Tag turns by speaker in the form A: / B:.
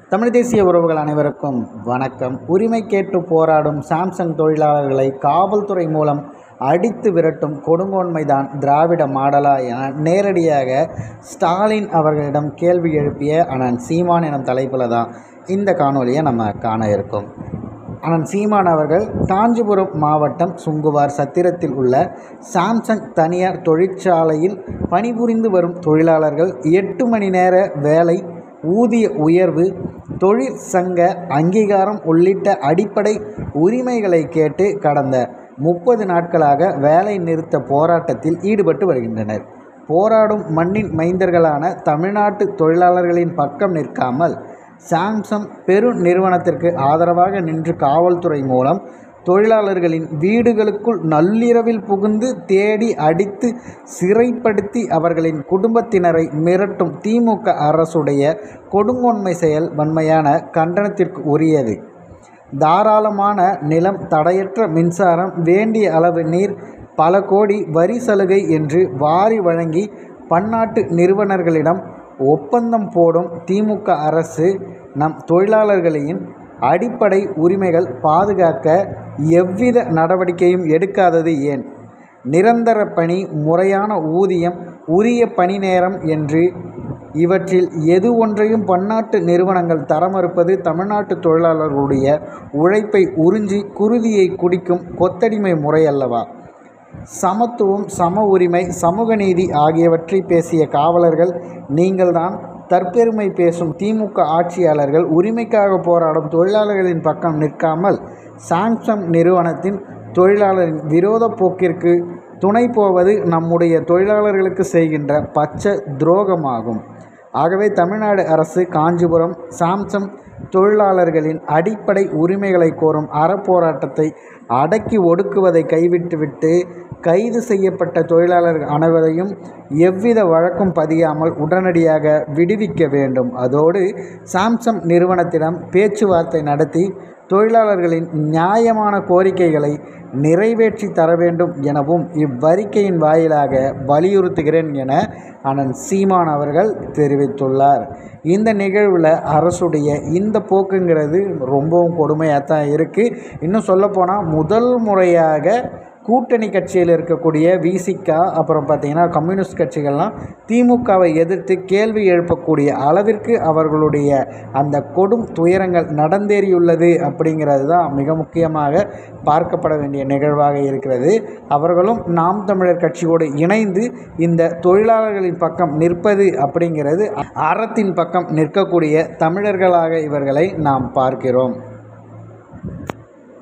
A: தமிழ் தேசிய உறவுகள் அனைவருக்கும் வணக்கம் உரிமை கேட்டு போராடும் சாம்சங் தொழிலாளர்களை காவல்துறை மூலம் அடித்து விரட்டும் கொடுங்கோன்மைதான் திராவிட மாடலா என நேரடியாக ஸ்டாலின் அவர்களிடம் கேள்வி எழுப்பிய அண்ணன் சீமான் எனும் தலைப்பில் தான் இந்த காணொலியை நம்ம காண இருக்கோம் அண்ணன் சீமான் அவர்கள் காஞ்சிபுரம் மாவட்டம் சுங்குவார் சத்திரத்தில் உள்ள சாம்சங் தனியார் தொழிற்சாலையில் பணிபுரிந்து வரும் தொழிலாளர்கள் எட்டு மணி நேர வேலை ஊதிய உயர்வு தொழிற்சங்க அங்கீகாரம் உள்ளிட்ட அடிப்படை உரிமைகளை கேட்டு கடந்த முப்பது நாட்களாக வேலை நிறுத்த போராட்டத்தில் ஈடுபட்டு வருகின்றனர் போராடும் மண்ணின் மைந்தர்களான தமிழ்நாட்டு தொழிலாளர்களின் பக்கம் நிற்காமல் சாம்சங் பெரு நிறுவனத்திற்கு ஆதரவாக நின்று காவல்துறை மூலம் தொழிலாளர்களின் வீடுகளுக்குள் நள்ளிரவில் புகுந்து தேடி அடித்து சிறைப்படுத்தி அவர்களின் குடும்பத்தினரை மிரட்டும் திமுக அரசுடைய கொடுங்கோன்மை செயல் வன்மையான கண்டனத்திற்கு உரியது தாராளமான நிலம் தடையற்ற மின்சாரம் வேண்டிய அளவு நீர் பல கோடி வரி சலுகை என்று வாரி வழங்கி பன்னாட்டு நிறுவனர்களிடம் ஒப்பந்தம் போடும் திமுக அரசு நம் தொழிலாளர்களின் அடிப்படை உரிமைகள் பாதுகாக்க எவ்வித நடவடிக்கையும் எடுக்காதது ஏன் நிரந்தர பணி முறையான ஊதியம் உரிய பணி நேரம் என்று இவற்றில் எது ஒன்றையும் பன்னாட்டு நிறுவனங்கள் தர மறுப்பது தமிழ்நாட்டு தொழிலாளர்களுடைய உழைப்பை உறிஞ்சி குருதியை குடிக்கும் கொத்தடிமை முறை அல்லவா சமத்துவம் சம உரிமை சமூக நீதி ஆகியவற்றை பேசிய காவலர்கள் நீங்கள்தான் தற்பெருமை பேசும் திமுக ஆட்சியாளர்கள் உரிமைக்காக போராடும் தொழிலாளர்களின் பக்கம் நிற்காமல் சாம்சங் நிறுவனத்தின் தொழிலாளரின் விரோத போக்கிற்கு துணை போவது நம்முடைய தொழிலாளர்களுக்கு செய்கின்ற பச்சை துரோகமாகும் ஆகவே தமிழ்நாடு அரசு காஞ்சிபுரம் சாம்சங் தொழிலாளர்களின் அடிப்படை உரிமைகளை கோரும் அறப்போராட்டத்தை அடக்கி ஒடுக்குவதை கைவிட்டுவிட்டு கைது செய்யப்பட்ட தொழிலாளர்கள் அனைவரையும் எவ்வித வழக்கும் பதியாமல் உடனடியாக விடுவிக்க வேண்டும் அதோடு சாம்சங் நிறுவனத்திடம் பேச்சுவார்த்தை நடத்தி தொழிலாளர்களின் நியாயமான கோரிக்கைகளை நிறைவேற்றி தர வேண்டும் எனவும் இவ்வறிக்கையின் வாயிலாக வலியுறுத்துகிறேன் என அண்ணன் சீமான் அவர்கள் தெரிவித்துள்ளார் இந்த நிகழ்வில் அரசுடைய இந்த போக்குங்கிறது ரொம்பவும் கொடுமையாக தான் இருக்குது இன்னும் சொல்லப்போனால் முதல் முறையாக கூட்டணி கட்சியில் இருக்கக்கூடிய விசிகா அப்புறம் பார்த்திங்கன்னா கம்யூனிஸ்ட் கட்சிகள்லாம் திமுகவை எதிர்த்து கேள்வி எழுப்பக்கூடிய அளவிற்கு அவர்களுடைய அந்த கொடும் துயரங்கள் நடந்தேறியுள்ளது அப்படிங்கிறது தான் மிக முக்கியமாக பார்க்கப்பட வேண்டிய நிகழ்வாக இருக்கிறது அவர்களும் நாம் தமிழர் கட்சியோடு இணைந்து இந்த தொழிலாளர்களின் பக்கம் நிற்பது அப்படிங்கிறது அறத்தின் பக்கம் நிற்கக்கூடிய தமிழர்களாக இவர்களை நாம் பார்க்கிறோம்